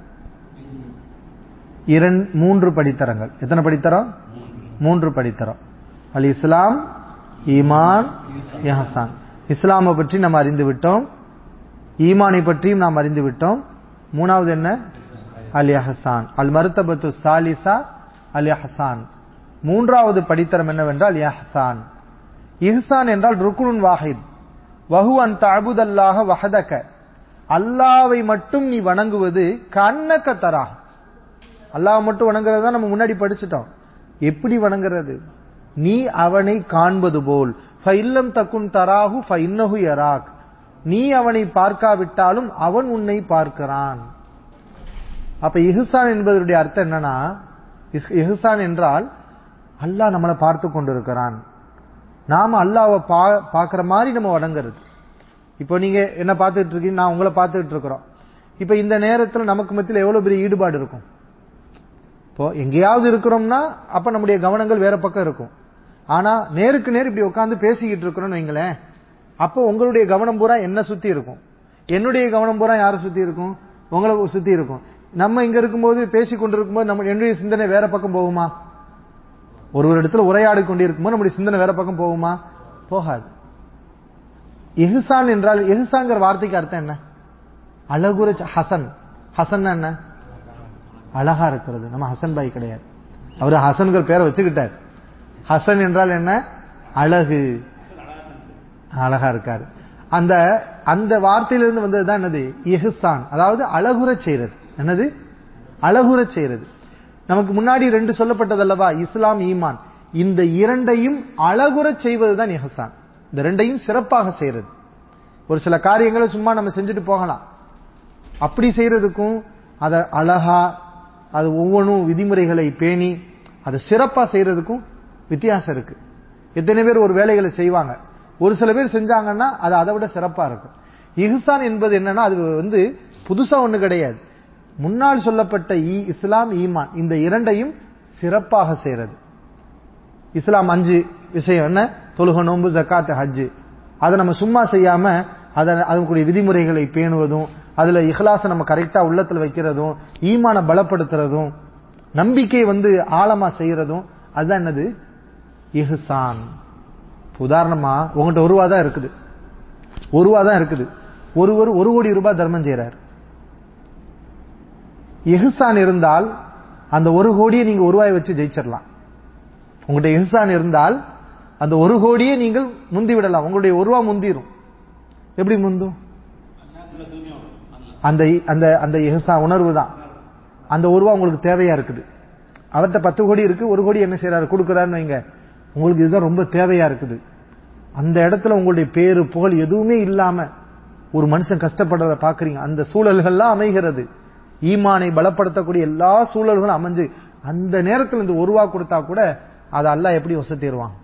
இரண்டு மூன்று படித்தரங்கள் எத்தனை படித்தரம் மூன்று படித்தரம் அல் இஸ்லாம் ஈமான் இஹ்சான் இஸ்லாமை பற்றி நாம் அறிந்து விட்டோம் ஈமானை பற்றியும் நாம் அறிந்து விட்டோம் மூணாவது என்ன அல் இஹ்சான் அல் மருத்தபத்து சாலிசா அல் இஹ்சான் மூன்றாவது படித்தரம் என்னவென்றால் இஹ்சான் இஹ்சான் என்றால் ருக்குனுன் வாஹித் வஹு அன் தஅபுதல்லாஹ வஹதக அல்லாவை மட்டும் நீ வணங்குவது கண்ணக்க தரா அல்லாஹ் மட்டும் வணங்குறது தான் நம்ம முன்னாடி படிச்சிட்டோம் எப்படி வணங்குறது நீ அவனை காண்பது போல் ஃபைல்லம் தக்குன் தராஹு ஃபைன்னஹு யராக் நீ அவனை பார்க்காவிட்டாலும் அவன் உன்னை பார்க்கிறான் அப்ப இஹ்சான் என்பதனுடைய அர்த்தம் என்னன்னா இஸ்- இஹ்சான் என்றால் அல்லாஹ் நம்மளை பார்த்து கொண்டிருக்கிறான் நாம அல்லாஹ்வை பா பார்க்கிற மாதிரி நம்ம வணங்குறது இப்போ நீங்க என்ன பார்த்துட்டு இருக்கீங்க நான் உங்களை பார்த்துட்டு இருக்கிறோம் இப்போ இந்த நேரத்தில் நமக்கு மத்தியில் எவ்வளவு பெரிய ஈடுபாடு இருக்கும் இப்போ எங்கேயாவது இருக்கிறோம்னா அப்ப நம்முடைய கவனங்கள் வேற பக்கம் இருக்கும் ஆனா நேருக்கு நேர் இப்படி உட்கார்ந்து பேசிக்கிட்டு இருக்கிறோம்னு வைங்களேன் அப்போ உங்களுடைய கவனம் பூரா என்ன சுத்தி இருக்கும் என்னுடைய கவனம் பூரா யாரை சுத்தி இருக்கும் உங்களை சுத்தி இருக்கும் நம்ம இங்க இருக்கும்போது பேசி கொண்டிருக்கும்போது நம்ம என்னுடைய சிந்தனை வேற பக்கம் போகுமா ஒரு ஒரு இடத்துல உரையாடி கொண்டிருக்கும்போது நம்முடைய சிந்தனை வேற பக்கம் போகுமா போகாது எஹ்சான் என்றால் எஹ்சாங்கிற வார்த்தைக்கு அர்த்தம் என்ன அழகுற ச- ஹசன் ஹசன் என்ன அழகா இருக்கிறது நம்ம ஹசன் பாய் கிடையாது அவர் ஹசன்கிற பேரை வச்சுக்கிட்டார் ஹசன் என்றால் என்ன அழகு அழகா இருக்காரு அந்த அந்த வார்த்தையிலிருந்து வந்தது தான் என்னது இஹ்சான் அதாவது அழகுறச் செய்யறது என்னது அழகுறச் செய்யறது நமக்கு முன்னாடி ரெண்டு சொல்லப்பட்டது அல்லவா இஸ்லாம் ஈமான் இந்த இரண்டையும் அழகுறச் செய்வதுதான் இஹ்சான் இந்த ரெண்டையும் சிறப்பாக செய்யறது ஒரு சில காரியங்களை சும்மா நம்ம செஞ்சுட்டு போகலாம் அப்படி செய்யறதுக்கும் அதை அழகா அது ஒவ்வொன்றும் விதிமுறைகளை பேணி அதை சிறப்பா செய்யறதுக்கும் வித்தியாசம் இருக்கு எத்தனை பேர் ஒரு வேலைகளை செய்வாங்க ஒரு சில பேர் செஞ்சாங்கன்னா அது அதை விட சிறப்பா இருக்கும் இஹ்சான் என்பது என்னன்னா அது வந்து புதுசா ஒண்ணு கிடையாது முன்னால் சொல்லப்பட்ட ஈ- இஸ்லாம் ஈமான் இந்த இரண்டையும் சிறப்பாக செய்யறது இஸ்லாம் அஞ்சு விஷயம் என்ன தொழுக நோன்பு ஜக்காத் ஹஜ்ஜு அதை நம்ம சும்மா செய்யாம அதை அதற்குரிய விதிமுறைகளை பேணுவதும் அதுல இஹ்லாஸை நம்ம கரெக்டா உள்ளத்துல வைக்கிறதும் ஈமான பலப்படுத்துறதும் நம்பிக்கை வந்து ஆழமா செய்யறதும் அதுதான் என்னது இஹ்சான் இப்ப உதாரணமா உங்கள்கிட்ட ஒரு ரூபா தான் இருக்குது ஒரு ரூபா தான் இருக்குது ஒருவர் ஒரு கோடி ரூபாய் தர்மம் செய்யறார் இஹ்சான் இருந்தால் அந்த ஒரு கோடியை நீங்க ஒரு ரூபாயை வச்சு ஜெயிச்சிடலாம் உங்கள்கிட்ட இஹ்சான் இருந்தால் அந்த ஒரு கோடியை நீங்கள் முந்தி விடலாம் உங்களுடைய ஒரு ரூபா முந்திரும் எப்படி முந்தும் அந்த அந்த அந்த இஹ்சா உணர்வு தான் அந்த ஒரு ரூபா உங்களுக்கு தேவையா இருக்குது அவர்கிட்ட பத்து கோடி இருக்கு ஒரு கோடி என்ன செய்யறாரு கொடுக்கறாருன்னு வைங்க உங்களுக்கு இதுதான் ரொம்ப தேவையா இருக்குது அந்த இடத்துல உங்களுடைய பேரு புகழ் எதுவுமே இல்லாம ஒரு மனுஷன் கஷ்டப்படுறத பாக்குறீங்க அந்த சூழல்கள்லாம் அமைகிறது ஈமானை பலப்படுத்தக்கூடிய எல்லா சூழல்களும் அமைஞ்சு அந்த நேரத்தில் இந்த ஒரு ரூபா கொடுத்தா கூட அதை அல்லாஹ் எப்படி வசத்திடுவான்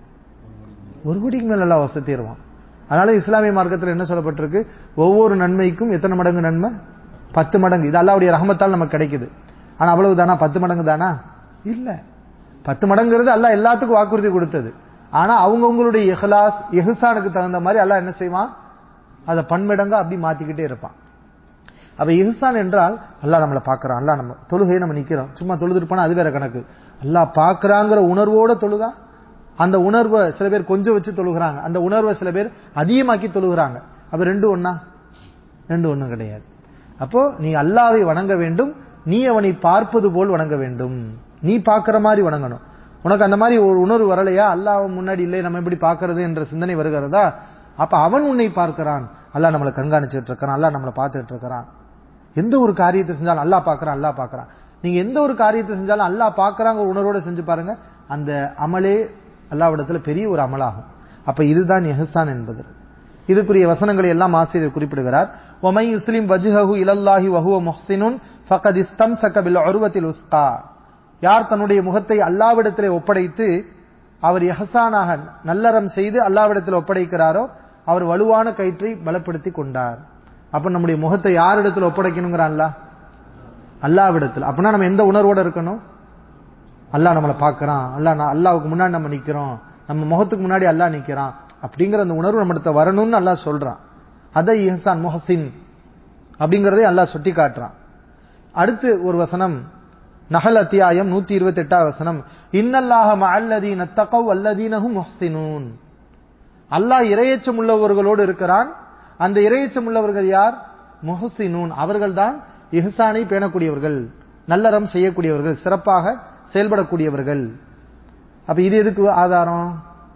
ஒரு கோடிக்கு மேல எல்லாம் வசத்திடுவான் அதனால இஸ்லாமிய மார்க்கத்தில் என்ன சொல்லப்பட்டிருக்கு ஒவ்வொரு நன்மைக்கும் எத்தனை மடங்கு நன்மை பத்து மடங்கு இது அல்லாவுடைய ரஹமத்தால் நமக்கு கிடைக்குது ஆனா அவ்வளவு தானா பத்து மடங்கு தானா இல்ல பத்து மடங்குறது அல்லாஹ் எல்லாத்துக்கும் வாக்குறுதி கொடுத்தது ஆனா அவங்கவுங்களுடைய இஹ்லாஸ் இஹ்சானுக்கு தகுந்த மாதிரி அல்லாஹ் என்ன செய்வான் அதை பன்மடங்கா அப்படி மாத்திக்கிட்டே இருப்பான் அப்ப இஹ்சான் என்றால் அல்லாஹ் நம்மளை பார்க்கறான் அல்லாஹ் நம்ம தொழுகையை நம்ம நிக்கிறோம் சும்மா தொழுதுட்டு போனா அது வேற கணக்கு அல்லாஹ் பார்க்கறாங்கிற உணர்வோட தொழுதா அந்த உணர்வை சில பேர் கொஞ்சம் வச்சு தொழுகிறாங்க அந்த உணர்வை சில பேர் அதிகமாக்கி தொழுகிறாங்க அப்ப ரெண்டு ஒண்ணா ரெண்டு ஒண்ணும் கிடையாது அப்போ நீ அல்லாவை வணங்க வேண்டும் நீ அவனை பார்ப்பது போல் வணங்க வேண்டும் நீ பார்க்கிற மாதிரி வணங்கணும் உனக்கு அந்த மாதிரி ஒரு உணர்வு வரலையா அல்லாஹ் முன்னாடி இல்லை நம்ம எப்படி பார்க்கறது என்ற சிந்தனை வருகிறதா அப்ப அவன் உன்னை பார்க்கிறான் அல்லாஹ் நம்மளை கண்காணிச்சுட்டு இருக்கிறான் அல்லாஹ் நம்மளை பார்த்துட்டு இருக்கிறான் எந்த ஒரு காரியத்தை செஞ்சாலும் அல்லாஹ் பார்க்கறான் அல்லாஹ் பார்க்கறான் நீங்க எந்த ஒரு காரியத்தை செஞ்சாலும் அல்லாஹ் பார்க்கறாங்க ஒரு உணர்வோட செஞ்சு பாருங்க அந்த அமலே அல்லாவிடத்துல பெரிய ஒரு அமலாகும் அப்ப இதுதான் எஹ்சான் என்பது இதுக்குரிய வசனங்களை எல்லாம் ஆசிரியர் குறிப்பிடுகிறார் ஒமை யுஸ்லிம் வஜ்ஹஹு இலல்லாஹி வஹுவ முஹ்சினுன் ஃபகத் இஸ்தம்சக பில் உர்வத்தில் உஸ்கா யார் தன்னுடைய முகத்தை அல்லாவிடத்திலே ஒப்படைத்து அவர் எஹசானாக நல்லறம் செய்து அல்லாவிடத்தில் ஒப்படைக்கிறாரோ அவர் வலுவான கயிற்றை பலப்படுத்தி கொண்டார் அப்ப நம்முடைய முகத்தை யாரிடத்தில் ஒப்படைக்கணுங்கிறான்ல அல்லாவிடத்தில் அப்படின்னா நம்ம எந்த உணர்வோட இருக்கணும் அல்லாஹ் நம்மளை பார்க்கறான் அல்லாஹ் நான் அல்லாவுக்கு முன்னாடி நம்ம நிக்கிறோம் நம்ம முகத்துக்கு முன்னாடி அல்லாஹ் நிக்கிறான் அப்படிங்கிற அந்த உணர்வு நம்மகிட்ட வரணும்னு அல்லாஹ் சொல்றான் அதை இஹ்சான் முஹசின் அப்படிங்கறதை அல்லாஹ் சுட்டி காட்டுறான் அடுத்து ஒரு வசனம் நஹல் அத்தியாயம் நூத்தி இருபத்தி எட்டாவது வசனம் இன்னல்லாஹ மஅல்லதீன தகவ் அல்லதீனஹும் முஹ்சினூன் அல்லாஹ் இரையச்சம் உள்ளவர்களோடு இருக்கிறான் அந்த இரையச்சம் உள்ளவர்கள் யார் முஹசினூன் அவர்கள்தான் இஹ்சானை பேணக்கூடியவர்கள் நல்லறம் செய்யக்கூடியவர்கள் சிறப்பாக செயல்படக்கூடியவர்கள் அப்ப இது எதுக்கு ஆதாரம்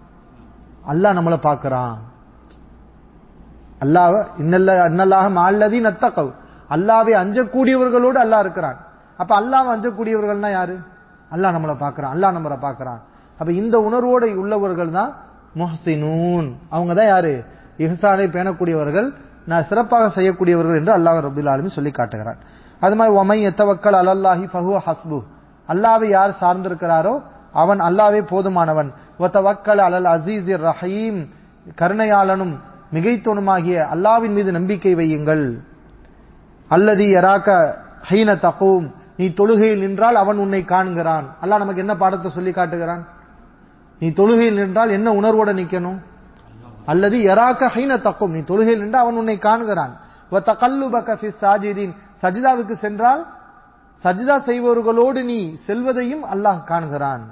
அல்லாஹ் நம்மளை பார்க்கறான் அல்லாஹ் இன்னல்ல இன்னல்லாக மால்லதி நத்தகவ் அல்லாவை அஞ்சக்கூடியவர்களோடு அல்லாஹ் இருக்கிறான் அப்ப அல்லாஹ் அஞ்சக்கூடியவர்கள்னா யாரு அல்லாஹ் நம்மளை பார்க்கறான் அல்லாஹ் நம்மளை பார்க்கறான் அப்ப இந்த உணர்வோடு உள்ளவர்கள் தான் முஹ்சினூன் அவங்க தான் யாரு இஹ்சானை பேணக்கூடியவர்கள் நான் சிறப்பாக செய்யக்கூடியவர்கள் என்று அல்லாஹ் ரபுல் ஆலமீன் சொல்லி காட்டுகிறான் அது மாதிரி ஒமை எத்தவக்கல் அலல்லாஹி ஃபஹுவ ஹஸ்பு அல்லாவை யார் சார்ந்திருக்கிறாரோ அவன் அல்லாவே போதுமானவன் ஒத்தவக்கல் அலல் அசீஸ் ரஹீம் கருணையாளனும் மிகைத்தோனுமாகிய அல்லாவின் மீது நம்பிக்கை வையுங்கள் அல்லதி யராக்க ஹைன தகூம் நீ தொழுகையில் நின்றால் அவன் உன்னை காண்கிறான் அல்லாஹ் நமக்கு என்ன பாடத்தை சொல்லி காட்டுகிறான் நீ தொழுகையில் நின்றால் என்ன உணர்வோட நிக்கணும் அல்லது யராக்க ஹைன தக்கும் நீ தொழுகையில் நின்று அவன் உன்னை காண்கிறான் வத்தகல்லுபக ஃபி சாஜிதீன் சஜிதாவுக்கு சென்றால் சஜிதா செய்பவர்களோடு நீ செல்வதையும் அல்லாஹ் காண்கிறான்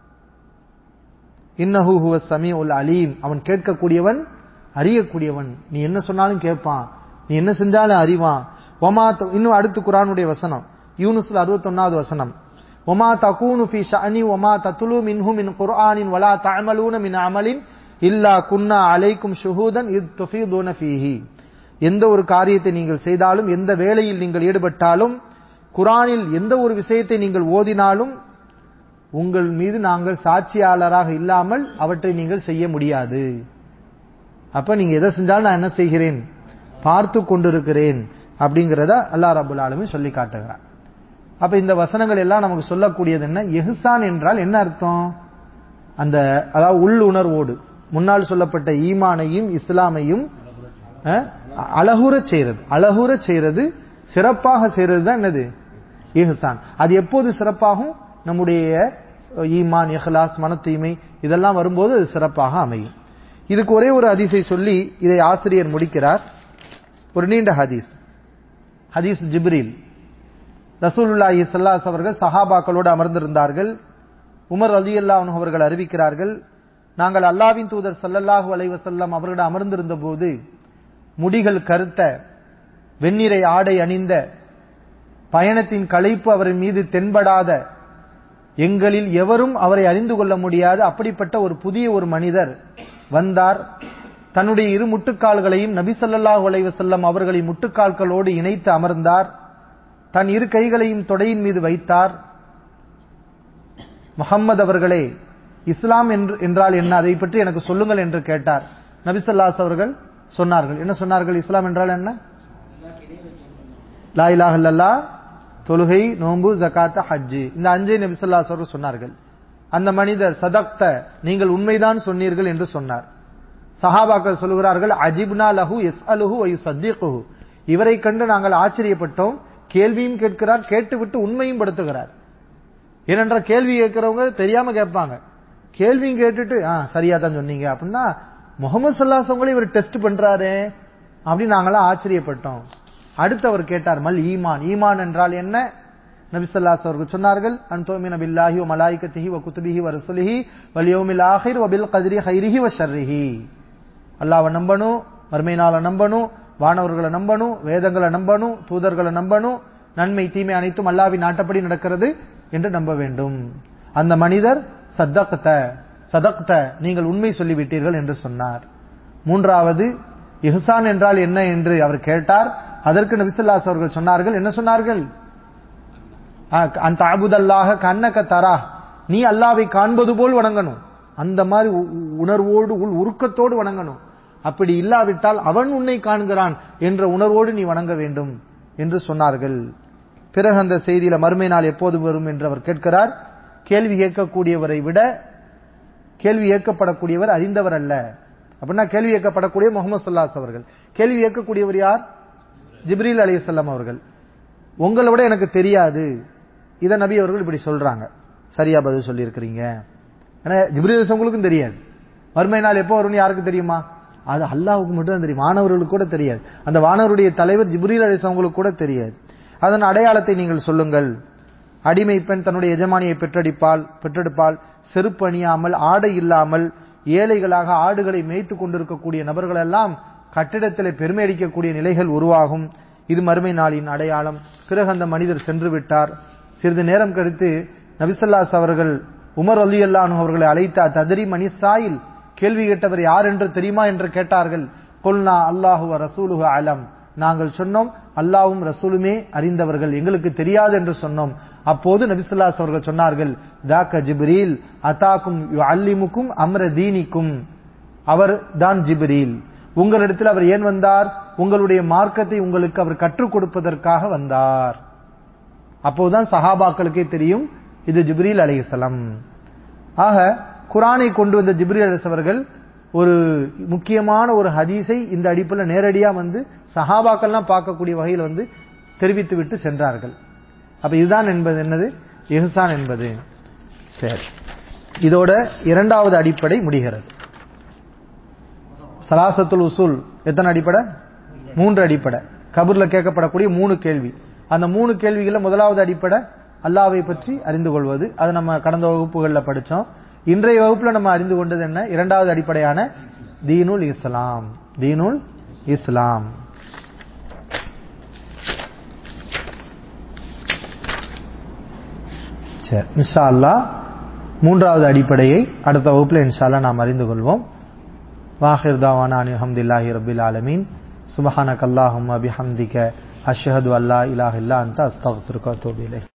இன்னஹு ஹுவ சமீஉல் அலீம் அவன் கேட்கக்கூடியவன் அறியக்கூடியவன் நீ என்ன சொன்னாலும் கேட்பான் நீ என்ன செஞ்சாலும் அறிவான் ஒமா த- இன்னும் அடுத்து குரானுடைய வசனம் யூனுஸ்ல அறுபத்தொன்னாவது வசனம் ஒமா தகூனு ஃபி ஷஅனி ஒமா தத்துலு மின்ஹு மின் குர்ஆனின் வலா தஅமலூன மின் அமலின் இல்லா குன்னா அலைக்கும் ஷுஹூதன் இத் துஃபீதுன ஃபீஹி எந்த ஒரு காரியத்தை நீங்கள் செய்தாலும் எந்த வேலையில் நீங்கள் ஈடுபட்டாலும் குரானில் எந்த ஒரு விஷயத்தை நீங்கள் ஓதினாலும் உங்கள் மீது நாங்கள் சாட்சியாளராக இல்லாமல் அவற்றை நீங்கள் செய்ய முடியாது அப்ப நீங்க எதை செஞ்சாலும் நான் என்ன செய்கிறேன் பார்த்து கொண்டிருக்கிறேன் அப்படிங்கிறத அல்லாஹ் ரபுல் ஆலமீன் சொல்லி காட்டுகிறான் அப்ப இந்த வசனங்கள் எல்லாம் நமக்கு சொல்லக்கூடியது என்ன எஹ்சான் என்றால் என்ன அர்த்தம் அந்த அதாவது உள்ளுணர்வோடு முன்னால் சொல்லப்பட்ட ஈமானையும் இஸ்லாமையும் அஹ், அழகுறச் செய்யறது அழகுறச் செய்யறது சிறப்பாக செய்யறது தான் என்னது இஹ்சான் அது எப்போது சிறப்பாகும் நம்முடைய ஈமான் இஹ்லாஸ் மன தூய்மை இதெல்லாம் வரும்போது அது சிறப்பாக அமையும் இதுக்கு ஒரே ஒரு ஹதீஸை சொல்லி இதை ஆசிரியர் முடிக்கிறார் ஒரு நீண்ட ஹதீஸ் ஹதீஸ் ஜிப்ரீல் ரசூலுல்லாஹி ஸல்லல்லாஹு அவர்கள் சஹாபாக்களோடு அமர்ந்திருந்தார்கள் உமர் ரலியல்லாஹு அவர்கள் அறிவிக்கிறார்கள் நாங்கள் அல்லாஹ்வின் தூதர் ஸல்லல்லாஹு அலைஹி வஸல்லம் அவர்களிடம் அமர்ந்திருந்த போது முடிகள் கருத்த வெண்ணிறை ஆடை அணிந்த பயணத்தின் களைப்பு அவரின் மீது தென்படாத எங்களில் எவரும் அவரை அறிந்து கொள்ள முடியாத அப்படிப்பட்ட ஒரு புதிய ஒரு மனிதர் வந்தார் தன்னுடைய இரு முட்டுக்கால்களையும் நபி ஸல்லல்லாஹு அலைஹி வஸல்லம் அவர்களின் முட்டுக்கால்களோடு இணைத்து அமர்ந்தார் தன் இரு கைகளையும் தொடையின் மீது வைத்தார் முகம்மது அவர்களே இஸ்லாம் என்று- என்றால் என்ன அதை பற்றி எனக்கு சொல்லுங்கள் என்று கேட்டார் நபி ஸல்லல்லாஹு அவர்கள் சொன்னார்கள் என்ன சொன்னார்கள் இஸ்லாம் என்றால் என்ன லா இலாஹ இல்லல்லாஹ் தொழுகை நோன்பு ஜகாத் ஹஜ்ஜு இந்த அஞ்சை நபி ஸல்லல்லாஹு அலைஹி வஸல்லம் சொன்னார்கள் அந்த மனிதர் சதக்த நீங்கள் உண்மைதான் சொன்னீர்கள் என்று சொன்னார் சஹாபாக்கள் சொல்கிறார்கள் அஜிப்னா லஹு எஸ்அலுஹு வ யுஸத்திகுஹு இவரை கண்டு நாங்கள் ஆச்சரியப்பட்டோம் கேள்வியும் கேட்கிறார் கேட்டுவிட்டு உண்மையும் படுத்துகிறார் ஏனென்றால் கேள்வி கேட்கிறவங்க தெரியாம கேட்பாங்க கேள்வியும் கேட்டுட்டு ஆ சரியா தான் சொன்னீங்க அப்படின்னா முகமது சல்லாசவங்களே இவர் டெஸ்ட் பண்றாரே அப்படின்னு நாங்களாம் ஆச்சரியப்பட்டோம் அடுத்து அவர் கேட்டார் மல் ஈமான் ஈமான் என்றால் என்ன நபி ஸல்லல்லாஹு அவர்கள் சொன்னார்கள் அன் துமின பில்லாஹி வ மலாயிகத்திஹி வ குதுபிஹி வ ரசுலிஹி வல் யௌமில் ஆஹிர் வ பில் கத்ரி ஹைரிஹி வ ஷர்ரிஹி அல்லாஹ்வை நம்பணும் மறுமை நாளை நம்பணும் வானவர்களை நம்பணும் வேதங்களை நம்பணும் தூதர்களை நம்பணும் நன்மை தீமை அனைத்தும் அல்லாஹ்வின் நாட்டப்படி நடக்கிறது என்று நம்ப வேண்டும் அந்த மனிதர் சத்தக்த சதக்த நீங்கள் உண்மை சொல்லிவிட்டீர்கள் என்று சொன்னார் மூன்றாவது இஹ்சான் என்றால் என்ன என்று அவர் கேட்டார் அதற்கு நபிசல்லாஸ் அவர்கள் சொன்னார்கள் என்ன சொன்னார்கள் அந்த அபுதல்லாக கண்ணக்க தரா நீ அல்லாவை காண்பது போல் வணங்கணும் அந்த மாதிரி உ- உ- உணர்வோடு உள் உருக்கத்தோடு வணங்கணும் அப்படி இல்லாவிட்டால் அவன் உன்னை காண்கிறான் என்ற உணர்வோடு நீ வணங்க வேண்டும் என்று சொன்னார்கள் பிறகு அந்த செய்தியில மறுமை நாள் எப்போது வரும் என்று அவர் கேட்கிறார் கேள்வி கேட்கக்கூடியவரை விட கேள்வி ஏற்கப்படக்கூடியவர் அறிந்தவர் அல்ல அப்படின்னா கேள்வி ஏற்கப்படக்கூடிய முகமது சல்லாஸ் அவர்கள் கேள்வி ஏற்கக்கூடியவர் யார் ஜிப்ரீல் அலைஹிஸ்ஸலாம் அவர்கள் உங்களை விட எனக்கு தெரியாது இதை நபி அவர்கள் இப்படி சொல்றாங்க சரியா பதில் சொல்லியிருக்கிறீங்க ஏன்னா ஜிப்ரீல் அலைஹிஸ்ஸலாம் உங்களுக்கும் தெரியாது மறுமை நாள் எப்போ வரும்னு யாருக்கு தெரியுமா அது அல்லாஹ்வுக்கு மட்டும் தான் தெரியும் மாணவர்களுக்கு கூட தெரியாது அந்த வானவருடைய தலைவர் ஜிப்ரீல் அலைஹிஸ்ஸலாம் உங்களுக்கு கூட தெரியாது அதன் அடையாளத்தை நீங்கள் சொல்லுங்கள் அடிமை பெண் தன்னுடைய எஜமானியை பெற்றெடுப்பால் பெற்றெடுப்பால் செருப்பு அணியாமல் ஆடை இல்லாமல் ஏழைகளாக ஆடுகளை மேய்த்து கொண்டிருக்கக்கூடிய நபர்கள் எல்லாம் கட்டிடத்திலே பெருமை அடிக்கக்கூடிய நிலைகள் உருவாகும் இது மறுமை நாளின் அடையாளம் பிறகு அந்த மனிதர் சென்று விட்டார் சிறிது நேரம் கழித்து நபிசல்லாஸ் அவர்கள் உமர் அலி அல்லானு அவர்களை அழைத்த ததரி மணி சாயில் கேள்வி கேட்டவர் யார் என்று தெரியுமா என்று கேட்டார்கள் கொல்னா அல்லாஹு ரசூலுஹு அலம் நாங்கள் சொன்னோம் அல்லாவும் ரசூலுமே அறிந்தவர்கள் எங்களுக்கு தெரியாது என்று சொன்னோம் அப்போது நபிசுல்லாஸ் அவர்கள் சொன்னார்கள் தாக்க ஜிப்ரீல் அதாக்கும் அல்லிமுக்கும் அம்ர தீனிக்கும் அவர் தான் ஜிப்ரீல் உங்களிடத்தில் அவர் ஏன் வந்தார் உங்களுடைய மார்க்கத்தை உங்களுக்கு அவர் கற்றுக் கொடுப்பதற்காக வந்தார் அப்போதுதான் சஹாபாக்களுக்கே தெரியும் இது ஜிப்ரீல் அலைஹிஸ்ஸலாம் ஆக குரானை கொண்டு வந்த ஜிப்ரீல் அலிஸ் அவர்கள் ஒரு முக்கியமான ஒரு ஹதீஸை இந்த அடிப்பில் நேரடியா வந்து சஹாபாக்கள்லாம் பார்க்கக்கூடிய வகையில் வந்து தெரிவித்து விட்டு சென்றார்கள் அப்ப இதுதான் என்பது என்னது இஹ்சான் என்பது சரி இதோட இரண்டாவது அடிப்படை முடிகிறது சலாசத்துல் உசூல் எத்தனை அடிப்படை மூன்று அடிப்படை கபூர்ல கேட்கப்படக்கூடிய மூணு கேள்வி அந்த மூணு கேள்விகள்ல முதலாவது அடிப்படை அல்லாவை பற்றி அறிந்து கொள்வது அதை நம்ம கடந்த வகுப்புகளில் படிச்சோம் இன்றைய வகுப்புல நம்ம அறிந்து கொண்டது என்ன இரண்டாவது அடிப்படையான தீனுல் இஸ்லாம் தீனுல் இஸ்லாம் சரி இன்ஷா அல்லாஹ் மூன்றாவது அடிப்படையை அடுத்த வகுப்புல இன்ஷா அல்லாஹ் நாம் அறிந்து கொள்வோம் வாஹிர் தாவானா அனில் ஹம்துல்லாஹி ரபில் ஆலமீன் சுபஹானக் அல்லாஹும்ம பிஹம்திக அஷ்ஹது அல்லா இலாஹ இல்லா அன்த அஸ்தக்ஃபிருக வ அத்தூபு இலைக்